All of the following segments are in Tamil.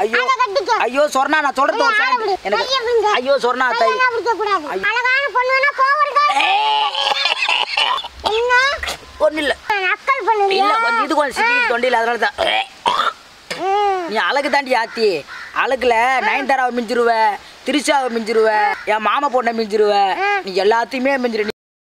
ஐயோ அதை கட்டிக்க ஐயோ சொர்ணா நான் சொல்றது ஒரு கையை second. பிடி, எனக்கு கையை பிடிங்க. ஐயோ சொர்ணா தை கையெல்லாம் பிடிக்க கூடாது அழகான பொண்ணுனா கோவம் இருக்கா என்ன ஒன்றும் இல்லை நக்கல் பண்ணுவியா இல்லை கொஞ்சம் இது கொஞ்சம் சிக்கி தொண்டியில் அதனால தான் ம். நீ அழகு தாண்டி ஆத்தி அழகுல நயன்தாராவை மிஞ்சிருவ திரிஷாவை மிஞ்சிருவ என் மாமா பொண்ணை மிஞ்சிருவ நீ எல்லாத்தையுமே மிஞ்சிரு நீ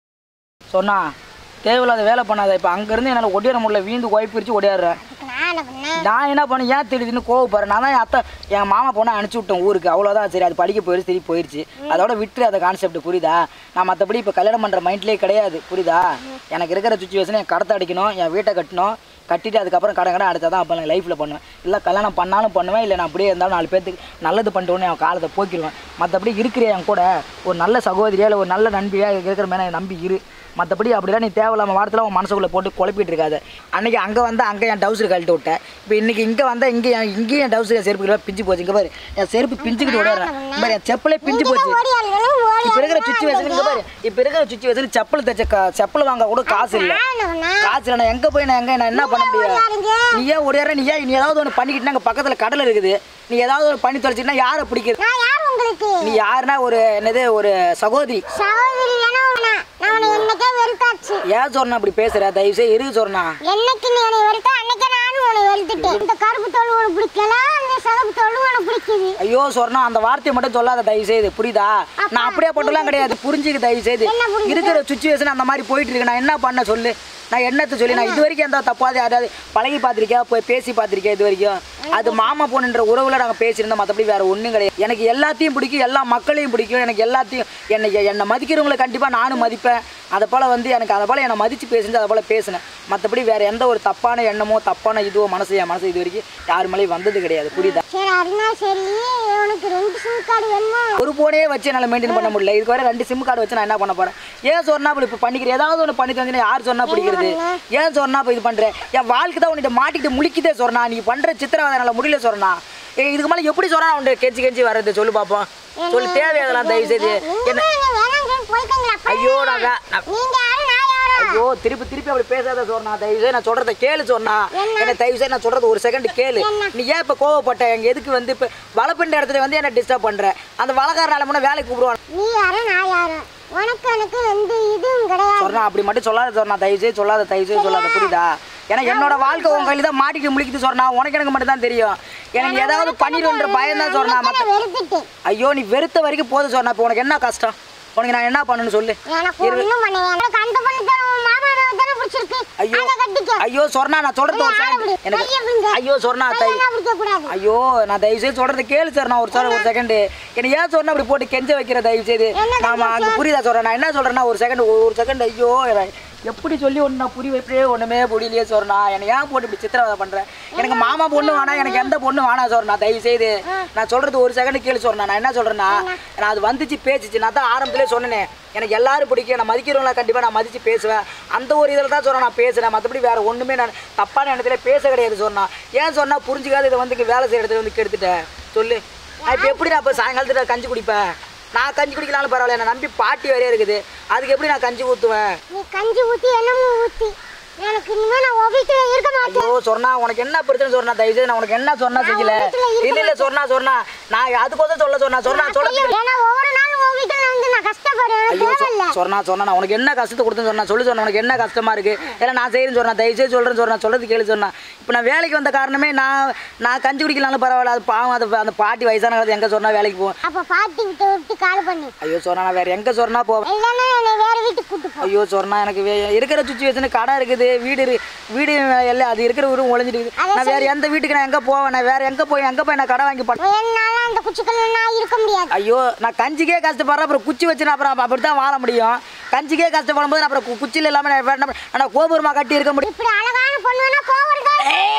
சொன்னா தேவையில்லாத வேலை பண்ணாத இப்போ அங்கேருந்து என்னால் ஒடியார முடியல வீந்து கோய் பிரித்து ஒடியாடுறேன் அதுக்கு நான் என்ன பண்ணேன் நான் என்ன பண்ணேன் ஏன் திடீர்னு கோவப்படுறேன் நான் தான் என் அத்தை என் மாமா பொண்ணை அனுப்பிச்சி விட்டேன் ஊருக்கு அவ்வளோதான் சரி அது படிக்க போயிடுச்சு திருப்பி போயிடுச்சு அதோட விட்டுரு அந்த கான்செப்ட் புரியுதா நான் மற்றபடி இப்போ கல்யாணம் பண்ணுற மைண்ட்லேயே கிடையாது புரியுதா எனக்கு இருக்கிற சுச்சுவேஷன் என் கடத்தை அடிக்கணும் என் வீட்டை கட்டணும் கட்டிட்டு அதுக்கப்புறம் கடை கடை அடுத்தா தான் அப்போ நான் லைஃப்பில் பண்ணுவேன் இல்லை கல்யாணம் பண்ணாலும் பண்ணுவேன் இல்லை நான் அப்படியே இருந்தாலும் நாலு பேர்த்துக்கு நல்லது பண்ணிட்டு உடனே என் காலத்தை போக்கிடுவேன் மற்றபடி இருக்கிற என் கூட ஒரு நல்ல சகோதரியா இல்லை ஒரு நல்ல நண்பியாக இருக்கிற மேலே நம்பி இரு மற்றபடி அப்படிலாம் நீ தேவையில்லாம வாரத்தில் உன் மனசுக்குள்ளே போட்டு குழப்பிட்டு இருக்காது அன்னைக்கு அங்கே வந்தால் அங்கே என் டவுசர் கழட்டி விட்டேன் இப்போ இன்னைக்கு இங்கே வந்தால் இங்கே என் இங்கேயும் என் டவுசர் செருப்பு பிஞ்சு போச்சு இங்கே பாரு என் செருப்பு பிஞ்சுக்கிட்டு விடுறேன் பாரு என் செப்பலே பிஞ்சு போச்சு ஓடியாளுங்களும் ஓடி இப்போ இருக்கிற சுச்சுவேஷன் இங்கே பாரு இப்போ இருக்கிற சுச்சுவேஷன் செப்பல் தைச்ச கா செப்பல் வாங்க கூட காசு இல்லை நான் என்ன பண்ணேன் காசு இல்லை நான் எங்கே போய் நான் எங்கே நான் என்ன பண்ண முடியும் ஓடியாளுங்க நீ ஏன் ஒரே நீ ஏன் நீ ஏதாவது ஒன்று பண்ணிக்கிட்டு அங்கே பக்கத்தில் கடல் இருக்குது நீ ஏதாவது ஒன்று பண்ணி தொலைச்சின்னா யாரை பிடிக்குது நான் யார் உங்களுக்கு நீ யாருன்னா ஒரு என்னது ஒரு சகோதரி சகோதரி வேணா உன்னை- நான் உன்னை என்னைக்கே வெறுத்தாச்சு ஏன் சொன்னா அப்படி பேசுற தயவு செய்து இருக்கு சொன்னா என்னைக்கு நீ என்னை வெறுத்த அன்னைக்கே நானும் உன்னை வெறுத்துட்டேன் இந்த கருப்பு தோல் உனக்கு பிடிக்கல அந்த சிகப்பு தோல் உனக்கு பிடிக்குது ஐயோ சொன்னா அந்த வார்த்தையை மட்டும் சொல்லாத தயவு செய்து புரியுதா நான் அப்படியே போட்டுலாம் கிடையாது புரிஞ்சுக்க தயவு செய்து என்ன புரிஞ்சுக்க? இருக்கிற சுச்சுவேஷன் அந்த மாதிரி போயிட்டு இருக்கு நான் என்ன பண்ண சொல்லு நான் என்னத்த சொல்லி நான் இது வரைக்கும் எந்த தப்பாவது யாராவது பழகி பார்த்திருக்கேன் போய் பேசி பார்த்திருக்கேன் இது வரைக்கும் அது மாமா பொண்ணுன்ற உறவுல நாங்கள் பேசியிருந்தோம் மற்றபடி வேற ஒன்றும் கிடையாது எனக்கு எல்லாத்தையும் பிடிக்கும் எல்லா மக்களையும் பிடிக்கும் எனக்கு எல்லாத்தையும் என்னை என்னை மதிக்கிறவங்களை கண்டிப்பாக நானும் மதிப்பேன் அதை போல் வந்து எனக்கு அதை போல் என்னை மதித்து பேசுனது அதை போல் பேசினேன் மற்றபடி வேற எந்த ஒரு தப்பான எண்ணமோ தப்பான இதுவோ மனசு என் மனசு இது வரைக்கும் யார் மேலேயும் வந்தது கிடையாது புரியுதா சரி அதுனா சரி உனக்கு ரெண்டு சிம் கார்டு வேணுமா ஒரு போனே வச்சு என்னால் மெயின்டைன் பண்ண முடியல இதுக்கு வரை ரெண்டு சிம் கார்டு வச்சு நான் என்ன பண்ண போறேன் ஏன் சொன்னா இப்படி இப்போ பண்ணிக்கிறேன் ஏதாவது ஒன்று பண்ணி தந்தீங்கன்னா யார் சொன்னா பிடிக்கிறது ஏன் சொன்னா இப்போ இது பண்றேன் என் வாழ்க்கை தான் உன்கிட்ட மாட்டிக்கிட்டு முழிக்கிட்டே சொன்னா நீ பண்ற சித்திரவதை என்னால் முடியல சொன்னா ஏ இதுக்கு மேலே எப்படி சொன்னா உன்ட்டு கெஞ்சி கெஞ்சி வர்றது சொல்லு பார்ப்போம் சொல்லு தேவையாதெல்லாம் தயவு செய்து என்ன வேணாம் போய்க்கங்களா ஐயோ நான் வே- நான் நீங்க யாரும் நான் யாரும் ஐயோ திருப்பி திருப்பி அப்படி பேசாத சொன்னா தயவு செய்து நான் சொல்றத கேளு சொன்னா என்ன தயவு செய்து நான் சொல்றது ஒரு செகண்ட் கேளு நீ ஏன் இப்போ கோவப்பட்ட எங்க எதுக்கு வந்து இப்போ வளப்பின்ற இடத்துல வந்து என்ன டிஸ்டர்ப் பண்ற அந்த வளக்காரனால முன்ன வேலைக்கு கூப்பிடுவான் நீ யாரும் நான் யாரும் உனக்கு எனக்கு எந்த இதுவும் கிடையாது சொன்னா அப்படி மட்டும் சொல்லாத சொன்னா தயவு செய்து சொல்லாத தயவு செய்து சொல்லாத புரியுதா ஏன்னா என்னோட வாழ்க்கை உன் கையில தான் மாட்டிட்டு முழிக்குது சொன்னா உனக்கு எனக்கு மட்டும் தான் தெரியும் எனக்கு ஏதாவது பண்ணிடுன்ற பயம் தான் சொன்னா மத்த நான் வெறுத்துட்டேன் ஐயோ நீ வெறுத்த வரைக்கும் போதும் சொன்னா இப்போ உனக்கு என்ன கஷ்டம் உனக்கு நான் என்ன பண்ணணும்னு சொல்லு எனக்கு ஒண்ணும் பண்ண வேணாம் எனக்கு அந்த பொண்ணு தான் உன் மாமாவை தானே பிடிச்சிருக்கு ஐயோ அதை கட்டிக்க ஐயோ சொன்னா நான் சொல்றது ஒரு ஆளை second. விடு. எனக்கு கையை விடுங்க. ஐயோ சொன்னா தை கையெல்லாம் பிடிக்க கூடாது ஐயோ நான் தயவு செய்து சொல்றது கேளு சார் நான் ஒரு சார் ஒரு செகண்ட் என்ன ஏன் சொன்ன அப்படி போட்டு கெஞ்ச வைக்கிற தயவு செய்து என்ன நாம அங்க புரியுதா சொல்றேன் நான் என்ன சொல்றேன்னா ஒரு செகண்ட் ஒரு செகண்ட் ஐயோ எனக்கு எப்படி சொல்லி ஒன்று நான் புரிய வைப்பே ஒண்ணுமே புரியலையே சொல்றா என்னை ஏன் போட்டு இப்படி சித்திரவதை பண்றேன் எனக்கு மாமா பொண்ணு வேணாம் எனக்கு எந்த பொண்ணு வேணாம் சொல்றேன் தயவு செய்து நான் சொல்றது ஒரு செகண்ட் கேளு சொல்றேன் நான் என்ன சொல்றேன்னா நான் அது வந்துச்சு பேசிச்சு நான் தான் ஆரம்பத்திலே சொன்னேனே எனக்கு எல்லாரும் பிடிக்கும் நான் மதிக்கிறவங்கள கண்டிப்பாக நான் மதித்து பேசுவேன் அந்த ஒரு இதில் தான் சொன்னேன் நான் பேசுகிறேன் மற்றபடி வேறு ஒன்றுமே நான் தப்பான இடத்துல பேச கிடையாது சொன்னா ஏன் சொன்னால் புரிஞ்சுக்காத இதை வந்து இங்க வேலை செய்கிற இடத்துல வந்து கெடுத்துட்டேன் சொல்லு நான் இப்போ எப்படி நான் இப்போ சாயங்காலத்தில் கஞ்சி குடிப்பேன் நான் கஞ்சி குடிக்கலாம்னு பரவாயில்ல என்னை நம்பி பாட்டி வரையே இருக்குது அதுக்கு எப்படி நான் கஞ்சி ஊற்றுவேன் நீ கஞ்சி ஊத்தி என்னமோ ஊத்தி எனக்கு இனிமே நான் உன் வீட்டுல இருக்க மாட்டேன் ஐயோ சொன்னா உனக்கு என்ன பிரச்சனை சொன்னா தயவு செய்து நான் உனக்கு என்ன சொன்னா செய்யல வீட்டுல இருக்க இல்ல இல்ல சொன்னா சொன்னா நான் அதுக்கோசம் சொல்ல சொன்னா சொன்னா சொல்ல ஏன்னா ஒவ்வொரு நாளும் உன் வீட்டுல வந்து நான் கஷ்டப்படுறேன் ஐயோ சொ- தேவையில்ல சொன்னா சொன்னா நான் உனக்கு என்ன கஷ்டத்தை கொடுத்தேன்னு சொன்னா சொல்லு சொன்னா உனக்கு என்ன கஷ்டமா இருக்கு ஏன்னா நான் செய்யறேன்னு சொன்னா தயவு செய்து சொல்றேன்னு சொன்னா சொல்றது கேளு சொன்னா இப்போ நான் வேலைக்கு வந்த காரணமே நான் நான் கஞ்சி குடிக்கலாம்னு பரவாயில்ல அது பாவம் அது அந்த பாட்டி வயசான காலத்து எங்க சொன்னா வேலைக்கு போவேன் அப்ப பாட்டி விட்டு விட்டு கால் பண்ணு ஐயோ சொன்னா நான் வேற எங்க சொன்னா போவேன் இல்லைன்னா என்னை வேற வீட்டுக்கு கூட்டு போ ஐயோ சொன்னா எனக்கு வே- இருக்கிற சுச்சுவேஷன் கடை இருக்குது வீடு இரு வீடு எல்லாம் அது இருக்கிற ஊரும் ஒளிஞ்சிட்டு இருக்குது நான் வேற எந்த வீட்டுக்கு நான் எங்க போவேன் நான் வேற எங்க போய் எங்க போய் நான் கடை வாங்கி பண்ண என்னால அந்த குச்சிக்கல்ல நான் இருக்க முடியாது ஐயோ நான் கஞ்சிக்கே கஷ்டப்படுறேன் அப்புறம் குச்சி வச்சு நான் அப்புறம் அப்படி தான் வாழ முடியும் கஞ்சிக்கே கஷ்டப்படும் போது நான் அப்புறம் கு- குச்சியில் இல்லாமல் நான் வேற என்ன பண்ண- நான் கோபுரமாக கட்டி இருக்க முடியும் இப்படி அழகான பொண்ணுனா கோவம் இருக்கா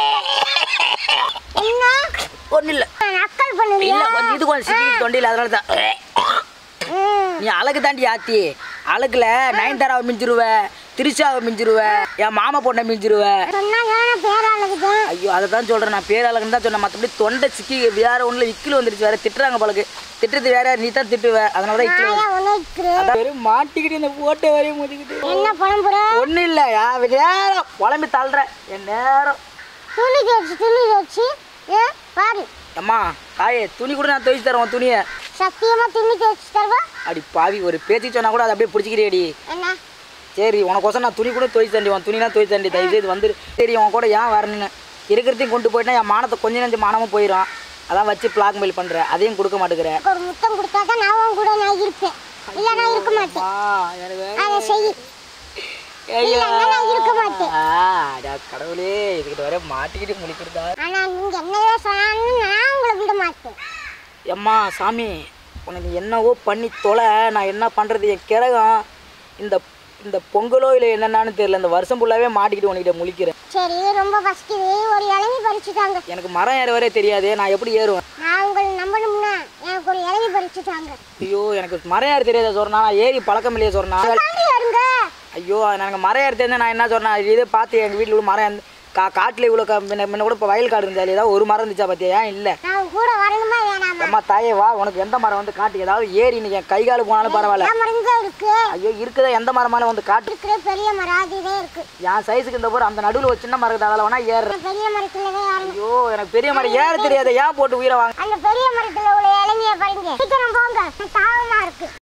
என்ன ஒன்றும் இல்லை நக்கல் பண்ணுவியா இல்லை கொஞ்சம் இது கொஞ்சம் சிக்கி தொண்டியில் அதனால தான் ம். நீ அழகு தாண்டி ஆத்தி அழகுல நயன்தாராவை மிஞ்சிருவ திரிஷாவை மிஞ்சிருவ என் மாமா பொண்ணை மிஞ்சிருவ சொன்னாங்க நான் பேராளுக்குதான் ஐயோ அதை தான் சொல்கிறேன் நான் பேரழகுன்னு தான் சொன்னேன் மற்றபடி தொண்டை சிக்கி வேற ஒன்றில் இக்கில் வந்துருச்சு வேற திட்டுறாங்க பழகு திட்டுறது வேற நீ தான் திட்டுவ அதனால தான் இக்கில் நான் உனக்கு அதான் வெறும் மாட்டிக்கிட்டு இந்த போட்டை வரையும் முதிக்கிட்டு என்ன புலம்புற ஒன்றும் இல்லை நேரம் புலம்பி தள்ளுற என் நேரம் துணி தேய்ச்சி துணி தேய்ச்சி ஏ பாரு அம்மா அம்மா தாயே துணி கூட நான் துவைச்சு தரேன் உன் துணியை சத்தியமா துணி துவைச்சு தருவா அடி பாவி ஒரு பேச்சு சொன்னா கூட அதை அப்படியே பிடிச்சிக்கிறியடி என்ன சரி உனக்கோசம் நான் துணி கூட துவைச்சு தண்டி உன் துணிலாம் துவைச்சு தண்டி தயவு செய்து வந்துரு சரி உன் கூட ஏன் வரணுன்னு இருக்கிறதையும் கொண்டு போயிட்டா என் மானத்தை கொஞ்சம் நஞ்சு மானமும் போயிடும் அதான் வச்சு பிளாக் மெயில் பண்ற அதையும் கொடுக்க மாட்டேங்கிற எனக்கு ஒரு முத்தம் கொடுத்தா தான் நான் உன் கூட நான் இருப்பேன் இல்லைன்னா இருக்க மாட்டேன் ஆ, எனக்கு அதை செய் இல்லைன்னா நான் இருக்க மாட்டேன் ஆ, அடா கடவுளே இதுக்கிட்ட வர மாட்டிக்கிட்டு முடிக்கிறதா ஆனா நீங்க என்னதான் சொன்னாலும் நான் உங்களை விட மாட்டேன் எம்மா சாமி உனக்கு என்னவோ பண்ணி தொலை நான் என்ன பண்ணுறது என் கிரகம் இந்த இந்த பொங்கலோ இல்லை என்னென்னு தெரியல இந்த வருஷம் ஃபுல்லாகவே மாட்டிக்கிட்டு உனக்கிட்ட முழிக்கிறேன் சரி ரொம்ப பசிக்குது ஒரு இளநி பறிச்சுட்டாங்க எனக்கு மரம் ஏற வரே தெரியாது நான் எப்படி ஏறுவேன் நான் உங்களை நம்பணும்னா எனக்கு ஒரு இளநி பறிச்சுட்டாங்க ஐயோ எனக்கு மரம் ஏற தெரியாத சொன்னா நான் ஏறி பழக்கம் இல்லையே சொன்னா தாண்டி வருங்க ஐயோ எனக்கு மரம் ஏற தெரிஞ்சா நான் என்ன சொன்னேன் இதே பார்த்து எங்கள் வீட்டில் உள்ள மரம் எந்த- கா காட்டில் இவ்வளோ க முன்ன முன்ன கூட இப்போ வயல் காடு இருந்தாலே ஏதாவது ஒரு மரம் இருந்துச்சா பார்த்தியா ஏன் இல்லை நான் உங்க கூட வரணுமா வேணாமா அம்மா தாயே வா உனக்கு எந்த மரம் வந்து காட்டு ஏதாவது ஏறி இன்னைக்கு என் கை காலு போனாலும் பரவாயில்ல என் மரம் தான் இருக்கு ஐயோ இருக்குதா எந்த மரமாலும் வந்து காட்டு இருக்கிற பெரிய மரம் அதுதான் இருக்கு என் சைஸுக்கு இந்த போகிற அந்த நடுவில் ஒரு சின்ன மரத்தை அதில் வேணா ஏறுறேன் நான் பெரிய மரத்துல தான் ஏறணும் ஐயோ எனக்கு பெரிய மரம் ஏற தெரியாத ஏன் போட்டு உயிரை வாங்க அந்த பெரிய மரத்துல உள்ள இளநிய பாருங்க சீக்கிரம் போங்க தாவமா இருக்கு